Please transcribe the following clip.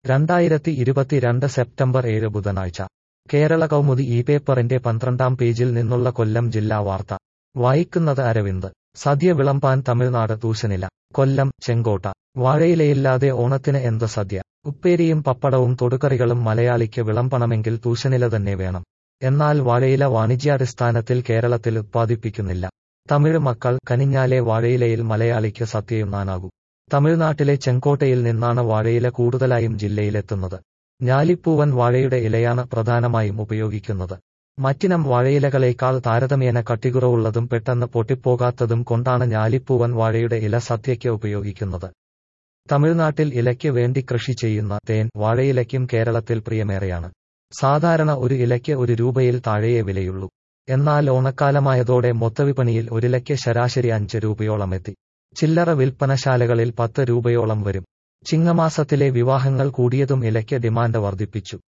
രണ്ടായിരത്തി ഇരുപത്തിരണ്ട് സെപ്റ്റംബർ ഏഴ് ബുധനാഴ്ച കേരള കൗമുദി ഈ പേപ്പറിന്റെ പന്ത്രണ്ടാം പേജിൽ നിന്നുള്ള കൊല്ലം ജില്ലാ വാർത്ത വായിക്കുന്നത് അരവിന്ദ് സദ്യ വിളമ്പാൻ തമിഴ്നാട് തൂശനില കൊല്ലം ചെങ്കോട്ട വാഴയിലയില്ലാതെ ഓണത്തിന് എന്ത് സദ്യ ഉപ്പേരിയും പപ്പടവും തൊടുകറികളും മലയാളിക്ക് വിളമ്പണമെങ്കിൽ തൂശനില തന്നെ വേണം എന്നാൽ വാഴയില വാണിജ്യാടിസ്ഥാനത്തിൽ കേരളത്തിൽ ഉത്പാദിപ്പിക്കുന്നില്ല തമിഴ് മക്കൾ കനിഞ്ഞാലേ വാഴയിലയിൽ മലയാളിക്ക് സദ്യയുണ്ണാനാകൂ തമിഴ്നാട്ടിലെ ചെങ്കോട്ടയിൽ നിന്നാണ് വാഴയില കൂടുതലായും ജില്ലയിലെത്തുന്നത് ഞാലിപ്പൂവൻ വാഴയുടെ ഇലയാണ് പ്രധാനമായും ഉപയോഗിക്കുന്നത് മറ്റിനം വാഴയിലകളേക്കാൾ താരതമ്യേന കട്ടികുറവുള്ളതും പെട്ടെന്ന് പൊട്ടിപ്പോകാത്തതും കൊണ്ടാണ് ഞാലിപ്പൂവൻ വാഴയുടെ ഇല സദ്യയ്ക്ക് ഉപയോഗിക്കുന്നത് തമിഴ്നാട്ടിൽ ഇലയ്ക്ക് വേണ്ടി കൃഷി ചെയ്യുന്ന തേൻ വാഴയിലയ്ക്കും കേരളത്തിൽ പ്രിയമേറെയാണ് സാധാരണ ഒരു ഇലയ്ക്ക് ഒരു രൂപയിൽ താഴെയേ വിലയുള്ളൂ എന്നാൽ ഓണക്കാലമായതോടെ മൊത്തവിപണിയിൽ ഒരിലയ്ക്ക് ശരാശരി അഞ്ച് രൂപയോളം എത്തി ചില്ലറ വിൽപ്പനശാലകളിൽ പത്ത് രൂപയോളം വരും ചിങ്ങമാസത്തിലെ വിവാഹങ്ങൾ കൂടിയതും ഇലയ്ക്ക് ഡിമാൻഡ് വർദ്ധിപ്പിച്ചു